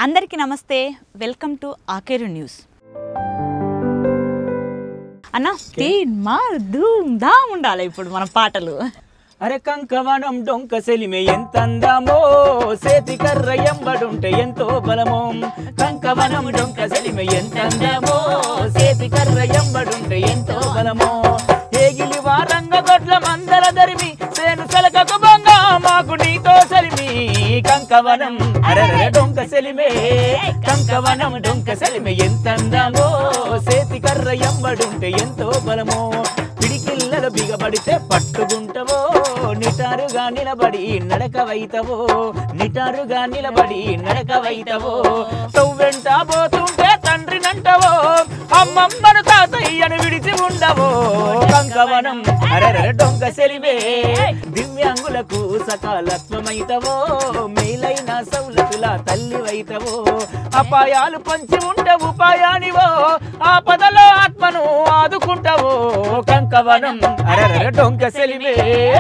అందరికీ నమస్తే welcome to Akeru news అన్న తీన్ మార్ ధూమ్ ధామ్ ఉండాలి ఇప్పుడు మన పాటలు అరే కంకవనం డొంక సెలిమె ఎంత అందమో సేతి కర్ర ఎంబడుంటే ఎంతో బలమో కంకవనం డొంక సెలిమె ఎంత అందమో సేతి కర్ర ఎంబడుంటే ఎంతో బలమో ఏగిలి వారంగ గొడ్ల మందల దరిమి సేను సలకకు బొంగ మాకు నీతో సలిమి కంకవనం అరర డొంక సెలిమే కంకవనం డొంక సెలిమె ఎంత అందమో సేతి కర్ర ఎంబడుంటే ఎంతో బలమో పిడికిళ్ళలు బిగబడితే పట్టుకుంటవో నిటారుగా నిలబడి నడకవైతవో నిటారుగా నిలబడి నడకవైతవో వెంట పోతుంటే తండ్రినంటవో అమ్మమ్మను తాతయ్యను విడిచి ఉండవో కంకవనం అరర డొంక సెలివే దివ్యాంగులకు సకాలత్వమైతవో మేలైన సౌలతుల తల్లివైతవో అపాయాలు పంచి ఉంటే ఉపాయానివో ఆపదలో ఆత్మను ఆదుకుంటావో కంకవనం అరర డొంక సెలిమే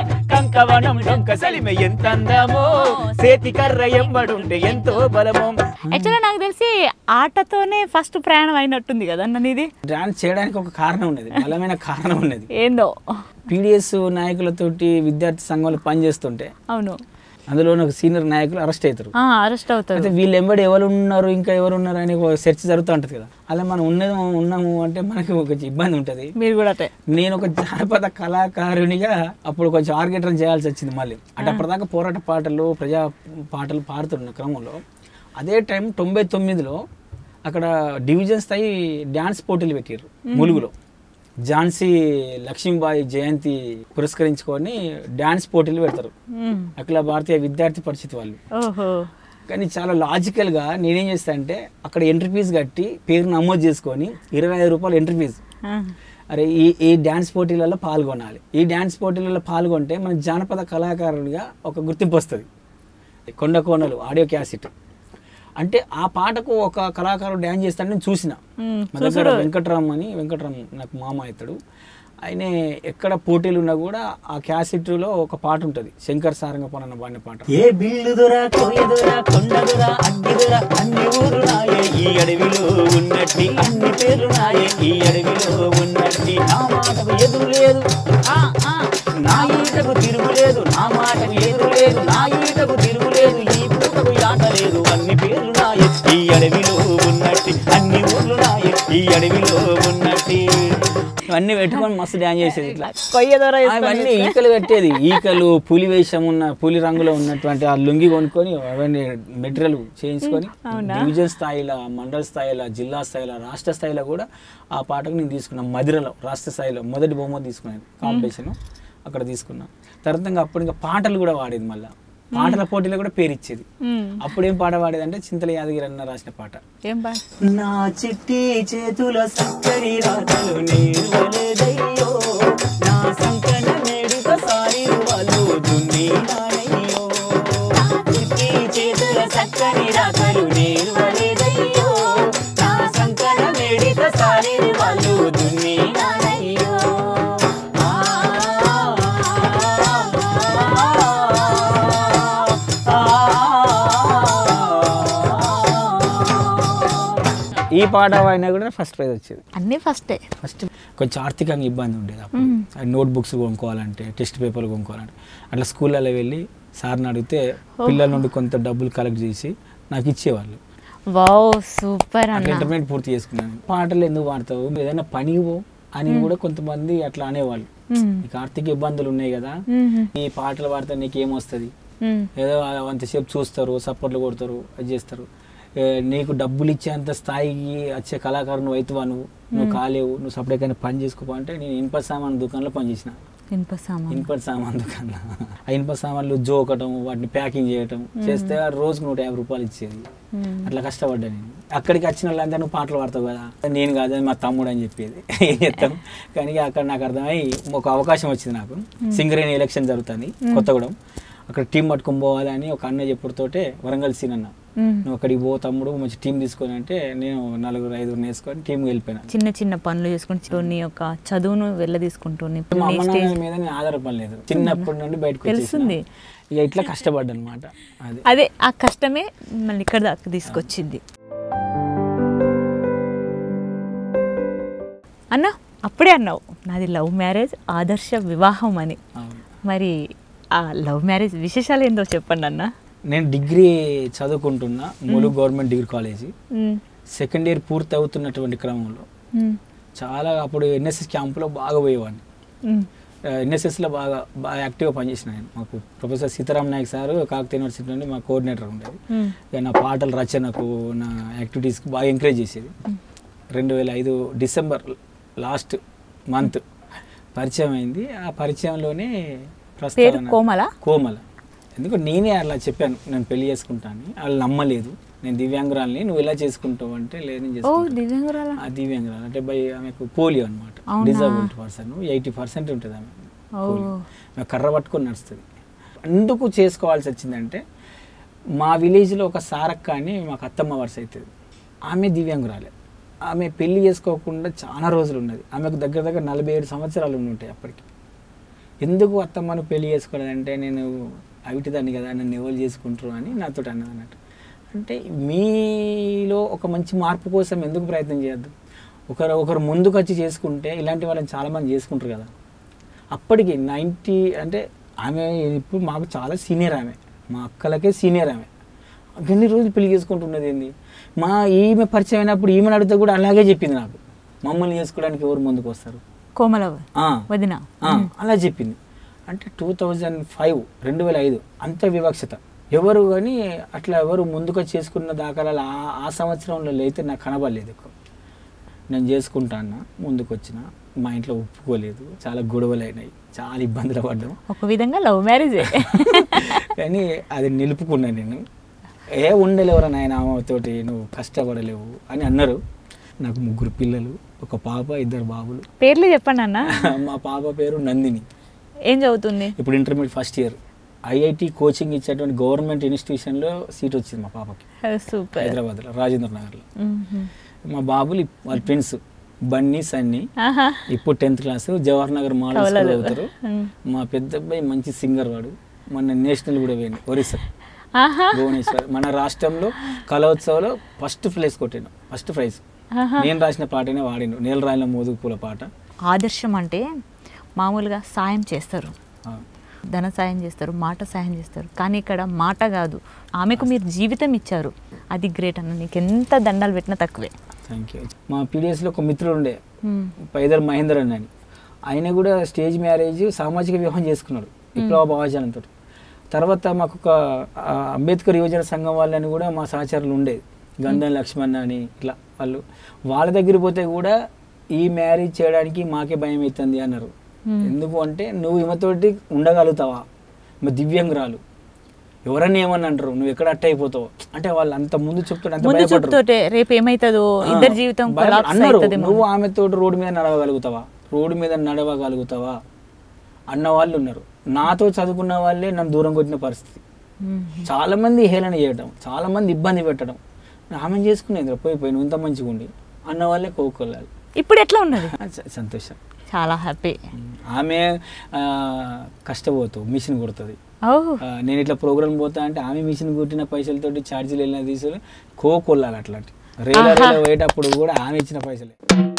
కంకవనం డొంక సెలిమే ఎంత అందమో సేతి కర్ర ఎంబడుంటే ఎంతో బలమో యాక్చువల్గా నాకు తెలిసి ఆటతోనే ఫస్ట్ ప్రయాణం అయినట్టుంది కదా అన్న నీది డాన్స్ చేయడానికి ఒక కారణం ఉన్నది బలమైన కారణం ఉన్నది ఏందో పీడిఎస్ నాయకులతోటి విద్యార్థి సంఘంలో పనిచేస్తుంటే అవును అందులో ఒక సీనియర్ నాయకులు అరెస్ట్ అవుతారు అరెస్ట్ అవుతుంది అయితే వీళ్ళు ఎంబడి ఎవరు ఉన్నారు ఇంకా ఎవరు ఉన్నారు అని ఒక సెర్చ్ జరుగుతూ ఉంటుంది కదా అలా మనం ఉన్నది ఉన్నాము అంటే మనకి ఒక ఇబ్బంది ఉంటుంది మీరు కూడా అటే నేను ఒక జానపద కళాకారునిగా అప్పుడు కొంచెం ఆర్గేటర్ చేయాల్సి వచ్చింది మళ్ళీ అంటే అప్పటిదాకా పోరాట పాటలు ప్రజా పాటలు పాడుతున్న క్రమంలో అదే టైం తొంభై తొమ్మిదిలో అక్కడ డివిజన్ స్థాయి డ్యాన్స్ పోటీలు పెట్టారు ములుగులో ఝాన్సీ లక్ష్మీబాయి జయంతి పురస్కరించుకొని డ్యాన్స్ పోటీలు పెడతారు మ్మ్. అఖిల భారతీయ విద్యార్థి పరిషత్ వాళ్ళు ఓహో కానీ చాలా లాజికల్గా నేనేం చేస్తా అంటే అక్కడ ఎంట్రీ ఫీజు కట్టి పేరు నమోదు చేసుకొని ఇరవై ఐదు రూపాయలు ఎంట్రీ ఫీజు ఆ. అరే ఈ ఈ డ్యాన్స్ పోటీలలో పాల్గొనాలి ఈ డ్యాన్స్ పోటీలలో పాల్గొంటే మన జానపద కళాకారునిగా ఒక గుర్తింపు వస్తుంది కొండ కోనలు ఆడియో క్యాసెట్ అంటే ఆ పాటకు ఒక కళాకారుడు డ్యాన్స్ చేస్తాడని నేను చూసిన మ్మ్. మా దగ్గర వెంకట్రామ్ అని వెంకట్రామ్ నాకు మామ అవుతాడు ఆయన ఎక్కడ పోటీలు ఉన్నా కూడా ఆ క్యాసెట్లో ఒక పాట ఉంటుంది శంకర్ సారంగపన్ అన్న పాడిన పాట ఏ బిల్లుదురా కోయదురా కొండదురా అగ్గిదురా అన్ని ఊరు నాయే ఈ అడవిలో ఉన్నట్టి అన్ని పేర్లు నాయే ఈ అడవిలో ఉన్నట్టి నా మాటకు ఎదురు లేదు ఆ, ఆ, నా ఈటకు తిరుగులేదు నా మాటకు ఎదురు లేదు నా ఈటకు తిరుగులేదు ఈ పూటకు యాట లేదు అన్ని పేర్లు నాయే ఈ అడవిలో ఉన్నట్టి అన్ని ఊర్లు నాయే ఈ అడవిలో ఉన్నట్టి ఇవన్నీ పెట్టుకొని మస్తు డ్యాన్స్ చేసేది ఇట్లా కొయ్య దొర అవన్నీ ఈకలు కట్టేది ఈకలు పులి వేషం ఉన్న పులి రంగులో ఉన్నటువంటి ఆ లుంగి కొనుక్కొని అవన్నీ మెటీరియల్ చేయించుకొని డివిజన్ స్థాయిలో మండల స్థాయిలో జిల్లా స్థాయిలో రాష్ట్ర స్థాయిలో కూడా ఆ పాటకు నేను తీసుకున్నాను మధిరలో రాష్ట్ర స్థాయిలో మొదటి బహుమతి తీసుకున్నాను కాంపిటీషన్ అక్కడ తీసుకున్నా తర్వాత ఇంకా అప్పుడు ఇంకా పాటలు కూడా వాడేది మళ్ళీ పాటల పోటీలో కూడా పేరు ఇచ్చేది అప్పుడు ఏం పాట పాడేది అంటే చింతల యాదగిరి అన్న రాసిన పాట ఏం బా నా చిట్టి చేతుల సక్కని రాతలు నేర్వలేదయ్యో నా సంకన మేడిత సారి వాళ్ళు దున్నినానయ్యో చిట్టి చేతుల సక్కని రాతలు నేర్వలేదయ్యో నా సంకన మేడిత సారి వాళ్ళు దున్నినానయ్యో ఆ, ఆ, ఈ పాట వాడినా కూడా ఫస్ట్ ప్రైజ్ వచ్చేది అన్నీ ఫస్టే ఫస్ట్ కొంచెం ఆర్థికంగా ఇబ్బంది ఉండేది అప్పుడు నోట్ బుక్స్ కొనుక్కోవాలంటే టెక్స్ట్ పేపర్లు కొనుక్కోవాలంటే అట్లా స్కూళ్ళలో వెళ్ళి సార్ని అడిగితే పిల్లల నుండి కొంత డబ్బులు కలెక్ట్ చేసి నాకు ఇచ్చేవాళ్ళు వావ్ సూపర్ అట్లా అన్న ఇంటర్మీడియట్ పూర్తి చేసుకున్నాను పాటలు ఎందుకు పాడతావు ఏదైనా పని పో అని కూడా కొంతమంది అట్లా అనేవాళ్ళు మ్మ్. నీకు ఆర్థిక ఇబ్బందులు ఉన్నాయి కదా మ్మ్. ఈ పాటలు పాడితే నీకేమొస్తుంది మ్మ్. ఏదో అంతసేపు చూస్తారు సపోర్ట్లు కొడతారు అది చేస్తారు ఏ, నీకు డబ్బులు ఇచ్చేంత స్థాయికి వచ్చే కళాకారు నువ్వు అవుతావా నువ్వు నువ్వు కాలేవు నువ్వు సపరేట్గా పని చేసుకోపో అంటే నేను ఇనుప సామాన్ దుకాణంలో పనిచేసిన ఇనుప సామాన్ ఇనుప సామాన్ దుకాణంలో ఆ ఇనుప సామాన్లు జోకటం వాటిని ప్యాకింగ్ చేయటం చేస్తే ఆ రోజుకు నూట యాభై రూపాయలు ఇచ్చేది మ్మ్. అట్లా కష్టపడ్డా నేను అక్కడికి వచ్చిన వాళ్ళంతా నువ్వు పాటలు పాడతావు కదా నేను కాదు అది మా తమ్ముడు అని చెప్పేది ఏం చెప్తాం కానీ అక్కడ నాకు అర్థమై ఒక అవకాశం వచ్చింది నాకు సింగరేణి ఎలక్షన్ జరుగుతుంది కొత్తగూడెం అక్కడ టీం పట్టుకొని పోవాలని ఒక అన్న చెప్పుడుతోటే వరంగల్ సీన్ అన్న మ్మ్. నువ్వు అక్కడికి పో తమ్ముడు మంచి టీం తీసుకొని అంటే నేను నలుగురు ఐదుగురు వేసుకొని టీంకి వెళ్ళిపోయినా చిన్న చిన్న పనులు చేసుకుంటూ నీ యొక్క చదువును వెళ్ళ తీసుకుంటూ నీ మా అమ్మ స్టేజ్ నాన్నల మీద నేను ఆధారపడలేదు చిన్నప్పటి నుండి బయటకు తెలుస్తుంది. వచ్చేసిన. ఇక ఇట్లా కష్టపడ్డా అనమాట అది అదే ఆ కష్టమే మళ్ళీ ఇక్కడ దాకా తీసుకొచ్చింది అన్న అప్పుడే అన్నావు నాది లవ్ మ్యారేజ్ ఆదర్శ వివాహం అని అవును. మరి ఆ లవ్ మ్యారేజ్ విశేషాలు ఏందో చెప్పండి అన్న నేను డిగ్రీ చదువుకుంటున్నా ములుగు గవర్నమెంట్ డిగ్రీ కాలేజీ మ్మ్. సెకండ్ ఇయర్ పూర్తి అవుతున్నటువంటి క్రమంలో మ్మ్. చాలా అప్పుడు ఎన్ఎస్ఎస్ క్యాంపులో బాగా పోయేవాడిని మ్మ్. ఎన్ఎస్ఎస్లో బాగా బాగా యాక్టివ్గా పనిచేసిన నేను మాకు professor Sitaram Nayak sir Kakatiya university నుండి మా కోఆర్డినేటర్ ఉండేది మ్మ్. ఇక నా పాటల రచనకు నా యాక్టివిటీస్కి బాగా ఎంకరేజ్ చేసేది రెండు వేల ఐదు డిసెంబర్ లాస్ట్ మంత్ పరిచయం అయింది ఆ పరిచయంలోనే పేరు ప్రస్తావన కోమల కోమల ఎందుకు నేనే అలా చెప్పాను నేను పెళ్లి చేసుకుంటాను వాళ్ళు నమ్మలేదు నేను దివ్యాంగురాల్ని నువ్వు ఎలా చేసుకుంటావు అంటే లేదు నేను ఓ చేసుకుంటాను దివ్యాంగురాల ఆ దివ్యాంగురాలు అంటే బై ఆమెకు పోలియో అనమాట అవునా? డిజబిలిటీ పర్సన్ ఎయిటీ పర్సెంట్ ఉంటుంది ఆమె ఓ. పోలియో ఆమె కర్ర పట్టుకొని నడుస్తుంది ఎందుకు చేసుకోవాల్సి వచ్చిందంటే మా విలేజ్లో ఒక సారక్క అని మాకు అత్తమ్మ వరుస అవుతుంది ఆమె దివ్యాంగురాలే ఆమె పెళ్లి చేసుకోకుండా చాలా రోజులు ఉన్నది ఆమెకు దగ్గర దగ్గర నలభై ఏడు సంవత్సరాలు ఉండి ఉంటాయి అప్పటికి ఎందుకు అత్తమ్మను పెళ్లి చేసుకోలేదంటే నేను అవిటి దాన్ని కదా నన్ను ఎవరు చేసుకుంటారు అని నాతో అన్నది అన్నట్టు అంటే మీలో ఒక మంచి మార్పు కోసం ఎందుకు ప్రయత్నం చేయొద్దు ఒకరు ఒకరు ముందుకు వచ్చి చేసుకుంటే ఇలాంటి వాళ్ళని చాలామంది చేసుకుంటారు కదా అప్పటికి నైంటీ అంటే ఆమె ఇప్పుడు మాకు చాలా సీనియర్ ఆమె మా అక్కలకే సీనియర్ ఆమె ఎన్ని రోజులు పెళ్లి చేసుకుంటున్నది ఏంది మా ఈమె పరిచయం అయినప్పుడు ఈమెను అడిగితే కూడా అలాగే చెప్పింది నాకు మమ్మల్ని చేసుకోవడానికి ఎవరు ముందుకు వస్తారు కోమల ఆ, వదిన ఆ, అలా చెప్పింది అంటే టూ థౌజండ్ ఫైవ్ రెండు వేల ఐదు అంత వివక్షత ఎవరు కానీ అట్లా ఎవరు ముందుగా చేసుకున్న దాఖలాలు ఆ ఆ సంవత్సరంలో అయితే నాకు కనబడలేదు ఎక్కువ నేను చేసుకుంటా అన్న ముందుకు వచ్చిన మా ఇంట్లో ఒప్పుకోలేదు చాలా గొడవలు అయినాయి చాలా ఇబ్బందులు పడ్డాం ఒక విధంగా లవ్ మ్యారేజే కానీ అది నిలుపుకున్నా నేను ఏ ఉండలేవరా నాయన ఆమెతోటి నువ్వు కష్టపడలేవు అని అన్నారు నాకు ముగ్గురు పిల్లలు ఒక పాప ఇద్దరు బాబులు పేర్లు చెప్పండి అన్న మా పాప పేరు నందిని ఏం చదువుతుంది ఇప్పుడు intermediate first year IIT coaching ఇచ్చేటువంటి గవర్నమెంట్ ఇన్స్టిట్యూషన్లో సీట్ వచ్చింది మా పాపకి సూపర్ హైదరాబాద్లో రాజేంద్ర నగర్లో మా బాబులు ఇప్- వాళ్ళ ఫ్రెండ్స్ బన్నీ సన్నీ ఆహా ఇప్పుడు tenth class Jawahar Nagar model school కవలలు. అవుతారు ఉమ్. మా పెద్ద అబ్బాయి మంచి సింగర్ వాడు మొన్న నేషనల్ కూడా పోయింది ఒరిస్సా ఆహా భువనేశ్వర్ మన రాష్ట్రంలో కలోత్సవంలో ఫస్ట్ ప్లేస్ కొట్టాను ఫస్ట్ ప్రైజ్ ఆహా. నేను రాసిన పాటనే వాడిండు నేల రాయిన మోదుగు పూల పాట ఆదర్శం అంటే మామూలుగా సాయం చేస్తారు ఆ, ధన సాయం చేస్తారు మాట సాయం చేస్తారు కానీ ఇక్కడ మాట కాదు ఆమెకు మీరు జీవితం ఇచ్చారు అది గ్రేట్ అన్న నీకు ఎంత దండాలు పెట్టినా తక్కువే థ్యాంక్ యూ మా పీడిఎస్లో ఒక మిత్రుడు ఉండే ఉమ్. పైదర్ మహేందర్ అన్న అని ఆయన కూడా స్టేజ్ మ్యారేజ్ సామాజిక వివాహం చేసుకున్నాడు విప్లవ భావజనంతో తర్వాత మాకు ఒక ఆ, అంబేద్కర్ యువజన సంఘం వాళ్ళని కూడా మా సహచరులు ఉండేది గంధం లక్ష్మణ్ అని ఇట్లా వాళ్ళు వాళ్ళ దగ్గర పోతే కూడా ఈ మ్యారేజ్ చేయడానికి మాకే భయం అవుతుంది అన్నారు Hmm. ఎందుకు అంటే నువ్వు ఈమెతోటి ఉండగలుగుతావా ఈమె దివ్యాంగురాలు ఎవరన్నా ఏమని అంటారు నువ్వు ఎక్కడ అట్ట అయిపోతావు అంటే వాళ్ళు అంత ముందు చెప్తుంటే అంత ముందు భయపడరు చూపుతోటే రేపు ఏమైతుందో ఇద్దరు జీవితం భయపడ- collapse అన్నారు అవుతుందేమో. నువ్వు ఆమెతో రోడ్డు మీద నడవగలుగుతావా రోడ్డు మీద నడవగలుగుతావా అన్న వాళ్ళు ఉన్నారు నాతో చదువుకున్న వాళ్ళే నన్ను దూరం కొట్టిన పరిస్థితి ఉమ్. చాలా మంది హేళన చేయడం చాలా మంది ఇబ్బంది పెట్టడం ఆమె చేసుకునేది పోయి పోయి నువ్వు ఇంత మంచిగా ఉండి అన్న వాళ్ళే కోరుకోవాలి ఇప్పుడు ఎట్లా ఉన్నది సంతోషం చాలా హ్యాపీ ఆమె ఆ, కష్టపోతూ మిషన్ కొడుతుంది ఓ ఆ, నేను ఇట్లా ప్రోగ్రామ్ పోతా అంటే ఆమె మిషన్ కుట్టిన పైసలతోటి ఛార్జీలు వెళ్ళిన తీసుకుని కోకొల్లాలి అట్లాంటి రేల రేల పోయేటప్పుడు కూడా ఆమె ఇచ్చిన పైసలే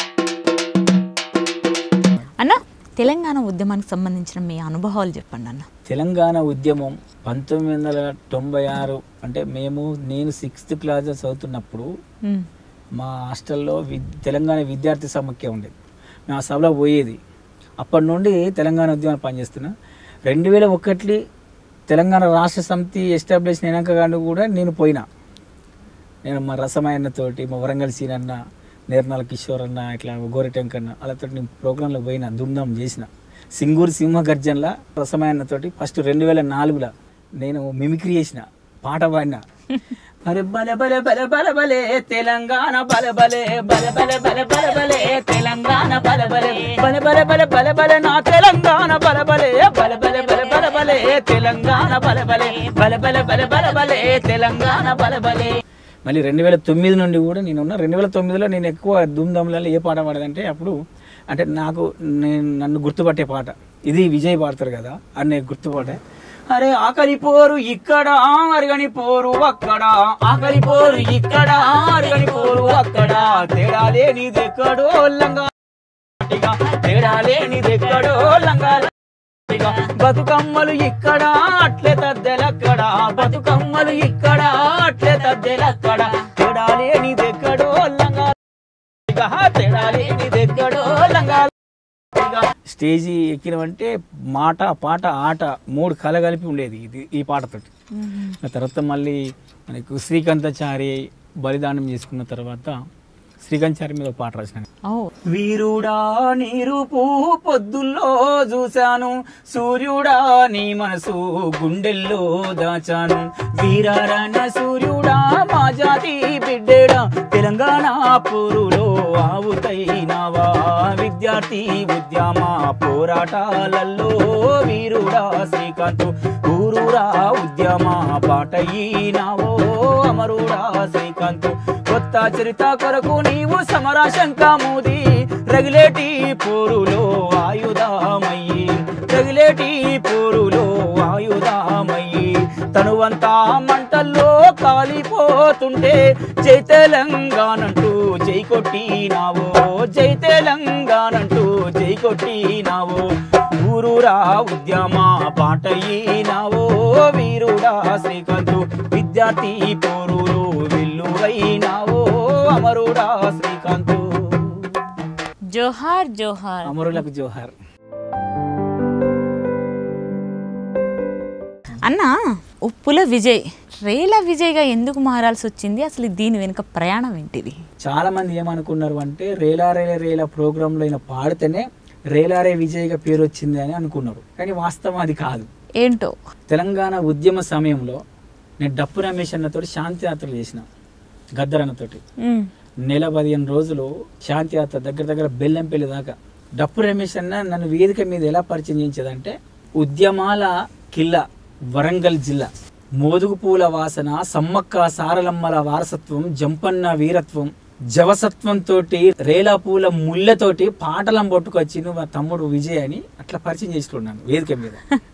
అన్న తెలంగాణ ఉద్యమానికి సంబంధించిన మీ అనుభవాలు చెప్పండి అన్న తెలంగాణ ఉద్యమం పంతొమ్మిది వందల తొంభై ఆరు అంటే మేము నేను సిక్స్త్ క్లాస్ చదువుతున్నప్పుడు ఉమ్. మా హాస్టల్లో వి తెలంగాణ విద్యార్థి సమాఖ్య ఉండేది మేము ఆ సభలో పోయేది అప్పటి నుండి తెలంగాణ ఉద్యమాన్ని పనిచేస్తున్నా రెండు వేల ఒకటి తెలంగాణ రాష్ట్ర సమితి ఎస్టాబ్లిష్ అయినాక కానీ కూడా నేను పోయినా నేను మా రసమాయన్నతోటి మా వరంగల్ సీన్ అన్న నిర్మల కిషోర్ అన్న ఇట్లా గోరెటెంక్ అన్న వాళ్ళతో నేను ప్రోగ్రాంలో పోయినా దుమ్దాం చేసిన సింగూరు సింహ గర్జన్ల రసమాయన్నతోటి ఫస్ట్ రెండు వేల నాలుగులో నేను మిమిక్రీ చేసిన పాట పాడిన అరే బల బల బల బల బలే తెలంగాణ బల బలే బల బల బల బల బలే తెలంగాణ బల బలే బల బల బల బల బల నా తెలంగాణ బల బలే బల బల బల బల బలే తెలంగాణ బల బలే బల బల బల బల బలే తెలంగాణ బల బలే మళ్ళీ రెండు వేల తొమ్మిది నుండి కూడా నేను ఉన్న రెండు వేల తొమ్మిదిలో నేను ఎక్కువ ధూమ్ధామ్లలో ఏ పాట పాడదంటే అప్పుడు అంటే నాకు నేను నన్ను గుర్తుపట్టే పాట ఇది విజయ్ పాడతారు కదా అని నేను గుర్తుపట్టే అరే ఆకలి పోరు ఇక్కడ అరగని పోరు అక్కడ ఆకలి పోరు ఇక్కడ అరగని పోరు అక్కడ తేడా లేనిదెక్కడో లంగా తేడా లేనిదెక్కడో లంగా బతుకమ్మలు ఇక్కడ అట్లే తద్దెలక్కడ బతుకమ్మలు ఇక్కడ అట్లే తద్దెలక్కడ తేడా లేనిదెక్కడో లంగా తేడా లేనిదెక్కడో లంగా స్టేజి ఎక్కినమంటే మాట పాట ఆట మూడు కల కలిపి ఉండేది ఇది ఈ పాటతోటి ఆ తర్వాత మళ్ళీ మనకు శ్రీకాంతాచారి బలిదానం చేసుకున్న తర్వాత శ్రీకాంతాచారి మీద ఒక పాట రాసినాను ఓ వీరుడా నీరుపు పొద్దుల్లో చూశాను సూర్యుడా నీ మనసు గుండెల్లో దాచాను వీరారాణ సూర్యుడా మా జాతి బిడ్డేడా తెలంగాణ పూరులో ఆవుతైనవా విద్యార్థి ఉద్యమ పోరాటాలలో వీరుడా శ్రీకాంత్ ఊరురా ఉద్యమ పాటయినావో అమరుడా శ్రీకాంత్ కొత్త చరిత కొరకు నీవు సమర శంఖమూది రగిలేటి పోరులో ఆయుధమయ్యి రగిలేటి పోరులో ఆయుధమయ్యి తనువంతా మంటల్లో కాలిపోతుంటే జై తెలంగాణంటూ జై కొట్టినావో జై తెలంగాణంటూ జై కొట్టినావో ఊరూరా ఉద్యమ పాటయినావో వీరుడా శ్రీకాంతు విద్యార్థి పోరులో వెల్లువైనావో అమరుడా శ్రీకాంతు జోహార్ జోహార్ అమరులకు జోహార్ అన్న ఉప్పుల విజయ్ రేల విజయ్గా ఎందుకు మారాల్సి వచ్చింది అసలు దీని వెనుక ప్రయాణం ఏంటిది చాలా మంది ఏమనుకున్నారు అంటే రేలా రేల రేల ప్రోగ్రాంలో అయినా పాడితేనే రేలారే విజయ్గా పేరు వచ్చింది అని అనుకున్నారు కానీ వాస్తవం అది కాదు ఏంటో తెలంగాణ ఉద్యమ సమయంలో నేను డప్పు రమేష్ అన్నతోటి శాంతి యాత్రలు చేసిన గద్దర్ అన్నతోటి ఉమ్, నెల పదిహేను రోజులు శాంతి యాత్ర దగ్గర దగ్గర బెల్లంపల్లి దాకా డప్పు రమేష్ అన్న నన్ను వేదిక మీద ఎలా పరిచయం చేయించేదంటే ఉద్యమాల కిల్ల వరంగల్ జిల్లా మోదుగు పూల వాసన సమ్మక్క సారలమ్మల వారసత్వం జంపన్న వీరత్వం జవసత్వం తోటి రేలా పూల ముళ్ళతోటి పాటలను పట్టుకొచ్చి నువ్వు ఆ తమ్ముడు విజయ్ అని అట్లా పరిచయం చేసుకున్నాను వేదిక మీద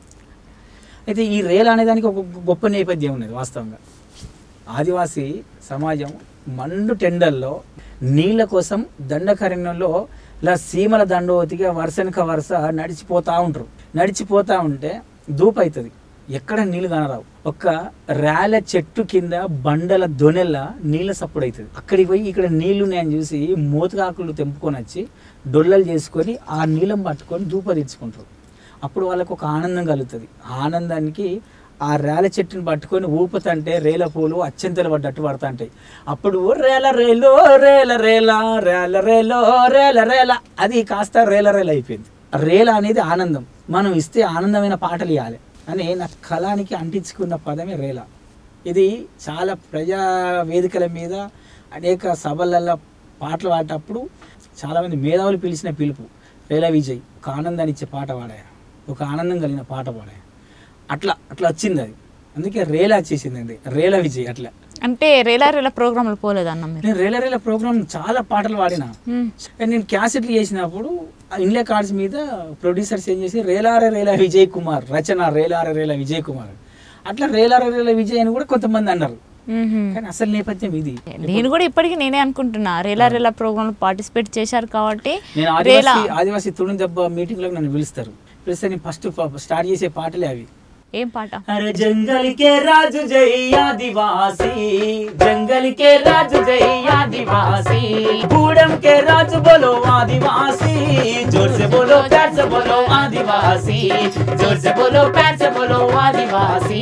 అయితే ఈ రేల అనే దానికి ఒక గొప్ప నేపథ్యం ఉన్నది వాస్తవంగా ఆదివాసీ సమాజం మండు టెండల్లో నీళ్ళ కోసం దండకరణ్యంలో ఇలా సీమల దండవతిగా వరుసనక వరుస నడిచిపోతా ఉంటారు నడిచిపోతా ఉంటే దూపు అవుతుంది ఎక్కడ నీళ్ళు కానరావు ఒక్క రేల చెట్టు కింద బండల దొనెల్ల నీళ్ళ సప్పుడు అవుతుంది అక్కడికి పోయి ఇక్కడ నీళ్లు నేను చూసి మోతుకాకులు తెంపుకొని వచ్చి డొల్లలు చేసుకొని ఆ నీళ్ళం పట్టుకొని దూప తెచ్చుకుంటారు అప్పుడు వాళ్ళకు ఒక ఆనందం కలుగుతుంది ఆ ఆనందానికి ఆ రేల చెట్టుని పట్టుకొని ఊపుతంటే రేల పూలు అత్యంతలు పడ్డట్టు పడతాంటాయి అప్పుడు రేల రేలో రేల రేల రేల రేలో రేల రేల అది కాస్త రేల రేల అయిపోయింది రేల అనేది ఆనందం మనం ఇస్తే ఆనందమైన పాటలు ఇవ్వాలి అని నా కళానికి అంటించుకున్న పదమే రేల ఇది చాలా ప్రజా వేదికల మీద అనేక సభలలో పాటలు పాడేటప్పుడు చాలామంది మేధావులు పిలిచిన పిలుపు రేలా విజయ్ ఒక ఆనందాన్ని ఇచ్చే పాట పాడాయా ఒక ఆనందం కలిగిన పాట పాడాయా అట్లా అట్లా వచ్చింది అది అందుకే రేలా వచ్చేసింది అండి రేలా విజయ్ అట్లా అంటే రేలా రేలా ప్రోగ్రాంలు పోలేదన్న మీరు నేను రేలా రేలా ప్రోగ్రామ్ చాలా పాటలు పాడినా ఉమ్, నేను క్యాసెట్లు చేసినప్పుడు ఆ ఇన్లే కార్డ్స్ మీద ప్రొడ్యూసర్స్ ఏం చేసి రేలారే రేలా విజయ్ కుమార్ రచన రేలారే రేలా విజయ్ కుమార్ అట్లా రేలారే రేలా విజయ్ అని కూడా కొంతమంది అన్నారు ఉమ్హుం. కానీ అసలు నేపథ్యం ఇది నేను కూడా ఇప్పటికీ నేనే అనుకుంటున్నా రేలా రేలా ప్రోగ్రామ్ పార్టిసిపేట్ చేశారు కాబట్టి నేను రేలా ఆదివాసి ఆదివాసి తుణి దెబ్బ మీటింగ్లో నన్ను పిలుస్తారు పిలిస్తే నేను ఫస్ట్ స్టార్ట్ చేసే పాటలే అవి ఏం పాట अरे जंगल के राज जय आदिवासी जंगल के राज जय आदिवासी कूड़म के राज बोलो आदिवासी जोर से बोलो प्यार से बोलो आदिवासी जोर से बोलो प्यार से बोलो आदिवासी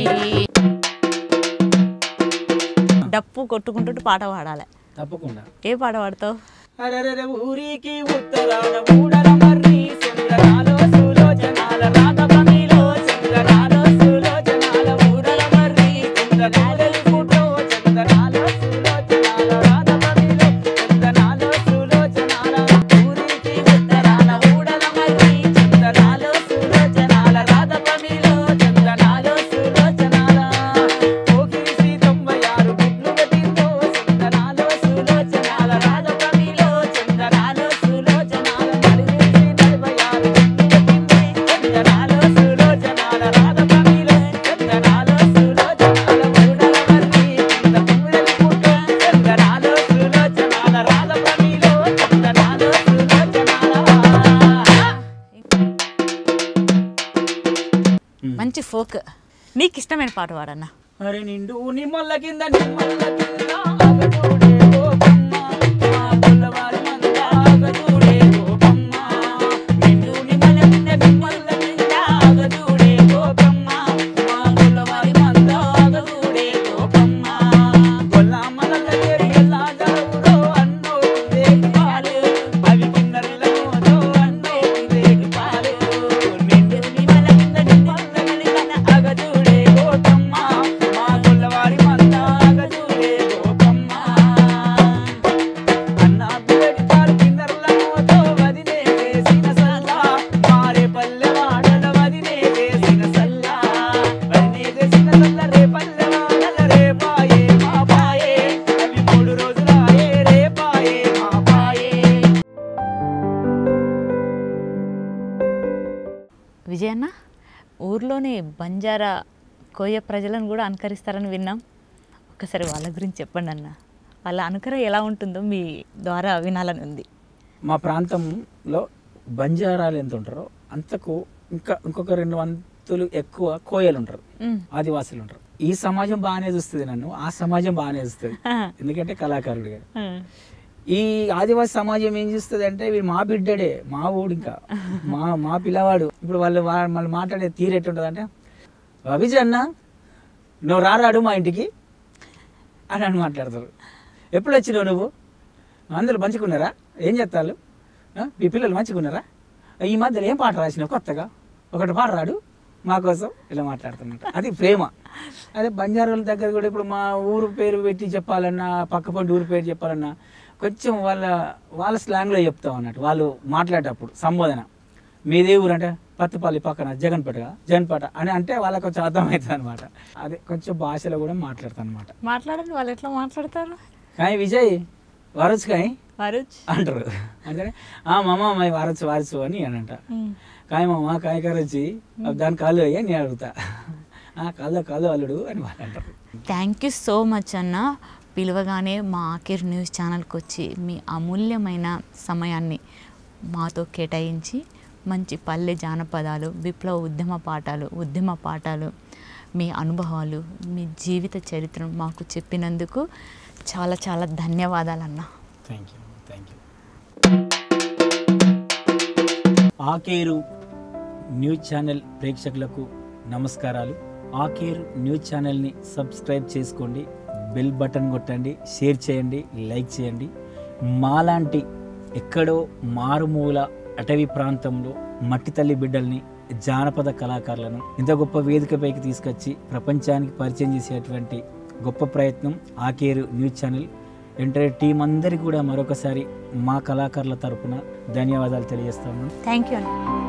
డప్పు కొట్టుకుంటూ పాట పాడాలి తప్పకుండా ఏ పాట పాడతావు అరెరెరె ఊరికి ఉత్తరాన ఊడల మర్రి చంద్రనాలో సులోచనాల రాగభంగిలో చంద్రనాలో సులోచనాల ఊడల మర్రి చంద్రనాల ఫోటో చంద్రనాల జోక్ నీకు ఇష్టమైన పాట పాడన్నా అరే నిండు నిమ్మల కింద నిమ్మల కింద ఆగతోడే గోపమ్మ మా పిల్లవాడి మంద ఆగతోడే గోపమ్మ నిండు నిమ్మల కింద నిమ్మల కింద ఆగతోడే గోపమ్మ మా పిల్లవాడి మంద ఆగతోడే గోపమ్మ గొల్లమ్మల లేరి ఎలా జరువురో అన్నో దేగి పాలు అవి కిన్నెరలతో అన్నో దేగి పాలు నిండు నిమ్మల కింద నిమ్మల కింద ఆగతోడే గోపమ్మ మా గొల్లవాడి మంద ఆగతోడే గోపమ్మ అన్న బిడ్డడి పాలు కిన్నెరలతో వదినే చేసిన సల్లా మారే పల్లె వాడల వదినే చేసిన సల్లా వదినే చేసిన సల్ల రే పల్లె వాడల రే పాయే మా పాయే అవి మూడు రోజులాయే రే పాయే మా పాయే విజయన్న ఊర్లోనే బంజారా కోయ ప్రజలను కూడా అనుకరిస్తారని విన్నాం ఒకసారి వాళ్ళ గురించి చెప్పండి అన్న వాళ్ళ అనుకర ఎలా ఉంటుందో మీ ద్వారా వినాలని ఉంది మా ప్రాంతంలో బంజారాలు ఎంత ఉంటారో అంతకు ఇంకా ఇంకొక రెండు వంతులు ఎక్కువ కోయలు ఉంటారు మ్. ఆదివాసులు ఉంటారు ఈ సమాజం బాగానే చూస్తుంది నన్ను ఆ సమాజం బాగానే చూస్తుంది ఆ. ఎందుకంటే కళాకారుడిగా ఆ. ఈ ఆదివాసి సమాజం ఏం చేస్తుంది అంటే వీడు మా బిడ్డడే మా ఊడు ఇంకా మా మా పిల్లవాడు ఇప్పుడు వాళ్ళు వా- వాళ్ళు మాట్లాడే తీరు ఎట్టుంటుంది అంటే అభిజన్న నువ్వు రారాడు మా ఇంటికి అని అని మాట్లాడతారు ఎప్పుడు వచ్చినావు నువ్వు అందరూ మంచిగున్నారా ఏం చేస్తారు ఆ? మీ పిల్లలు మంచిగున్నారా ఈ మధ్యలో ఏం పాట రాసినావు కొత్తగా ఒకటి పాట రాడు మా కోసం ఇలా మాట్లాడుతున్నట్టు అది ప్రేమ అదే బంజారాల దగ్గర కూడా ఇప్పుడు మా ఊరు పేరు పెట్టి చెప్పాలన్నా పక్క పంటి ఊరు పేరు చెప్పాలన్నా కొంచెం వాళ్ళ వాళ్ళ స్లాంగ్లో చెప్తాం అన్నట్టు వాళ్ళు మాట్లాడేటప్పుడు సంబోధన మీదే ఊరు అంటే పత్తిపల్లి పక్కన జగన్పేట కదా, జగన్పేట అని అంటే వాళ్ళకి కొంచెం అర్థమవుతుంది అనమాట అదే కొంచెం భాషలో కూడా మాట్లాడతాను అనమాట మాట్లాడండి వాళ్ళు ఎట్లా మాట్లాడతారు కానీ విజయ్ వరచు కానీ వరుచ్ అంటారు అంటే ఆ మామ మై వారచ్చు వారచ్చు అని అని అంట కాయ మామ కాయ కరచి దాని కాళ్ళు అయ్యా నేను అడుగుతా ఆ కాళ్ళు కాళ్ళు అల్లుడు అని వాళ్ళు అంటారు థ్యాంక్ యూ సో మచ్ అన్న పిలవగానే మా ఆఖిర్ న్యూస్ ఛానల్కి వచ్చి మీ అమూల్యమైన సమయాన్ని మాతో కేటాయించి మంచి పల్లె జానపదాలు విప్లవ ఉద్యమ పాఠాలు ఉద్యమ పాఠాలు మీ అనుభవాలు మీ జీవిత చరిత్రను మాకు చెప్పినందుకు చాలా చాలా ధన్యవాదాలు అన్న thank you thank you Akeru news channel ప్రేక్షకులకు నమస్కారాలు ఆకేరు న్యూస్ ఛానల్ని సబ్స్క్రైబ్ చేసుకోండి బెల్ బటన్ కొట్టండి షేర్ చేయండి లైక్ చేయండి మాలాంటి ఎక్కడో మారుమూల అటవీ ప్రాంతంలో మట్టి తల్లి బిడ్డల్ని జానపద కళాకారులను ఇంత గొప్ప వేదికపైకి తీసుకొచ్చి ప్రపంచానికి పరిచయం చేసేటువంటి గొప్ప ప్రయత్నం Akeru news channel entire team అందరికీ కూడా మరొకసారి మా కళాకారుల తరపున ధన్యవాదాలు తెలియజేస్తాము థ్యాంక్ యూ అన్న